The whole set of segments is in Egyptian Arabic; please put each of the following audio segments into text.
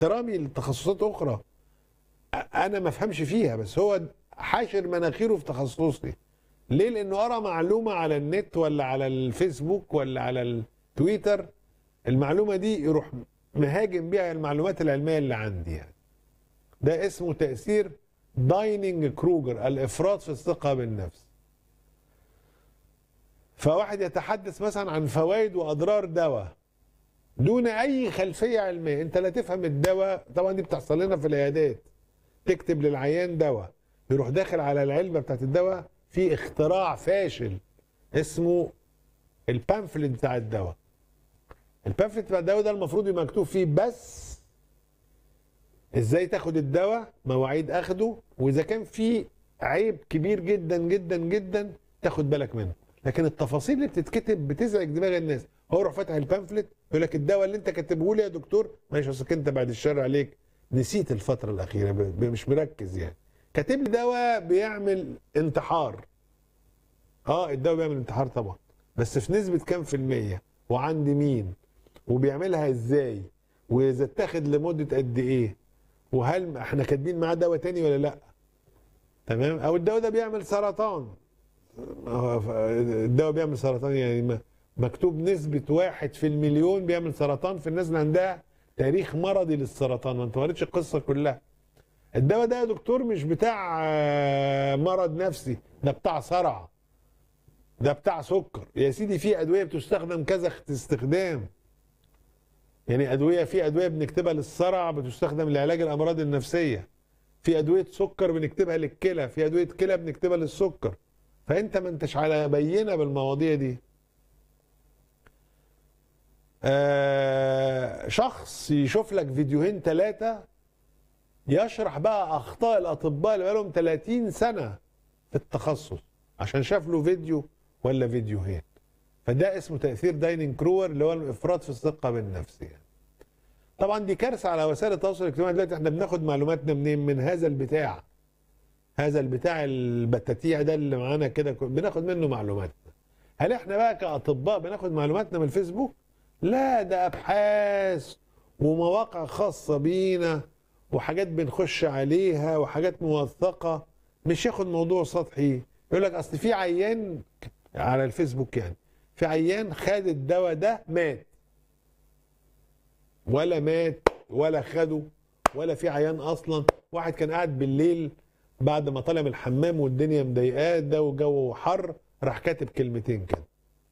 احترامي لتخصصات اخرى أ- انا ما افهمش فيها بس هو حاشر مناخيره في تخصصي ليه لانه قرا معلومه على النت ولا على الفيسبوك ولا على التويتر المعلومه دي يروح مهاجم بيها المعلومات العلميه اللي عندي يعني ده اسمه تاثير دايننج كروجر الافراط في الثقه بالنفس فواحد يتحدث مثلا عن فوائد واضرار دواء دون اي خلفيه علميه انت لا تفهم الدواء طبعا دي بتحصل لنا في العيادات تكتب للعيان دواء يروح داخل على العلبه بتاعت الدواء في اختراع فاشل اسمه البامفلت بتاع الدواء البامفلت بتاع الدواء ده المفروض يبقى مكتوب فيه بس ازاي تاخد الدواء مواعيد اخده واذا كان في عيب كبير جدا جدا جدا تاخد بالك منه لكن التفاصيل اللي بتتكتب بتزعج دماغ الناس هو يروح فاتح البامفلت يقول لك الدواء اللي انت كاتبه لي يا دكتور ماشي اصل انت بعد الشر عليك نسيت الفتره الاخيره ب- ب- مش مركز يعني كاتب لي دواء بيعمل انتحار اه الدواء بيعمل انتحار طبعا بس في نسبه كام في الميه وعند مين وبيعملها ازاي واذا اتاخد لمده قد ايه وهل احنا كاتبين معاه دواء تاني ولا لا تمام او الدواء ده بيعمل سرطان آه، ف- الدواء بيعمل سرطان يعني ما- مكتوب نسبة واحد في المليون بيعمل سرطان في الناس اللي عندها تاريخ مرضي للسرطان ما انت ما قريتش القصة كلها الدواء ده يا دكتور مش بتاع آه، مرض نفسي ده بتاع صرع ده بتاع سكر يا سيدي في ادويه بتستخدم كذا استخدام يعني ادويه في ادويه بنكتبها للصرع بتستخدم لعلاج الامراض النفسيه في ادويه سكر بنكتبها للكلى في ادويه كلى بنكتبها للسكر فانت ما انتش على بينه بالمواضيع دي آه شخص يشوف لك فيديوهين ثلاثه يشرح بقى اخطاء الاطباء اللي بقالهم 30 سنه في التخصص عشان شاف له فيديو ولا فيديوهين فده اسمه تاثير دايننج كروور اللي هو الافراط في الثقه بالنفس يعني. طبعا دي كارثه على وسائل التواصل الاجتماعي دلوقتي احنا بناخد معلوماتنا منين من هذا البتاع هذا البتاع البتاتيع ده اللي معانا كده بناخد منه معلوماتنا هل احنا بقى كاطباء بناخد معلوماتنا من الفيسبوك لا ده ابحاث ومواقع خاصه بينا وحاجات بنخش عليها وحاجات موثقه مش ياخد موضوع سطحي يقول لك اصل في عيان على الفيسبوك يعني في عيان خد الدواء ده مات ولا مات ولا خده ولا في عيان اصلا واحد كان قاعد بالليل بعد ما طلع من الحمام والدنيا مضايقاه ده وجو حر راح كاتب كلمتين كده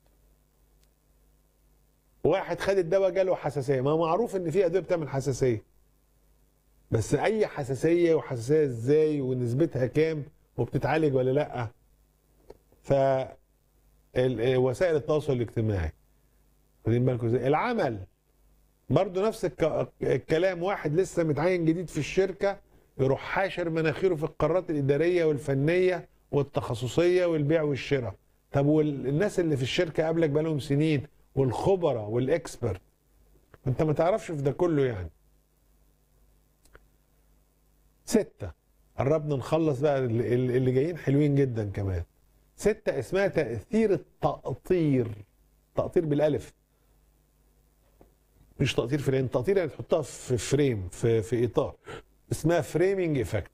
واحد خد الدواء جاله حساسيه ما معروف ان في ادويه بتعمل حساسيه بس اي حساسيه وحساسيه ازاي ونسبتها كام وبتتعالج ولا لا ف ال- وسائل التواصل الاجتماعي واخدين بالكم ازاي العمل برضه نفس الك- الكلام واحد لسه متعين جديد في الشركه يروح حاشر مناخيره في القرارات الاداريه والفنيه والتخصصيه والبيع والشراء طب والناس اللي في الشركه قبلك بقالهم سنين والخبراء والاكسبرت انت ما تعرفش في ده كله يعني ستة قربنا نخلص بقى اللي اللي جايين حلوين جدا كمان ستة اسمها تأثير التقطير تقطير بالألف مش تقطير في العين تقطير يعني تحطها في فريم في في إطار اسمها فريمنج إيفكت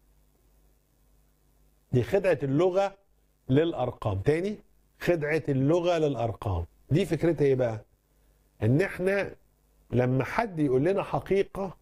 دي خدعة اللغة للأرقام تاني خدعة اللغة للأرقام دي فكرتها إيه بقى؟ إن إحنا لما حد يقول لنا حقيقة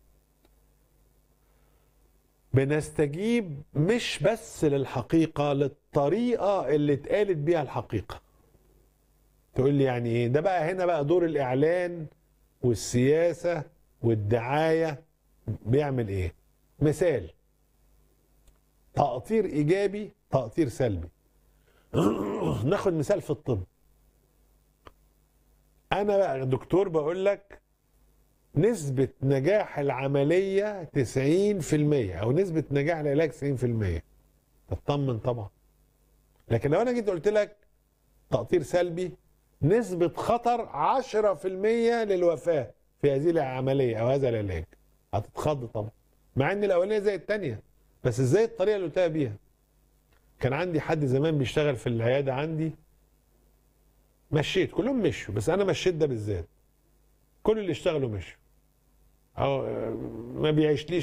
بنستجيب مش بس للحقيقة للطريقة اللي اتقالت بيها الحقيقة تقول لي يعني ايه ده بقى هنا بقى دور الاعلان والسياسة والدعاية بيعمل ايه مثال تقطير ايجابي تقطير سلبي ناخد مثال في الطب انا بقى دكتور بقول لك نسبة نجاح العملية 90% أو نسبة نجاح العلاج 90% تطمن طبعا لكن لو أنا جيت قلت لك تقطير سلبي نسبة خطر 10% للوفاة في هذه العملية أو هذا العلاج هتتخض طبعا مع إن الأولانية زي التانية بس إزاي الطريقة اللي قلتها بيها كان عندي حد زمان بيشتغل في العيادة عندي مشيت كلهم مشوا بس أنا مشيت ده بالذات كل اللي اشتغلوا مشوا او ما بيعيشليش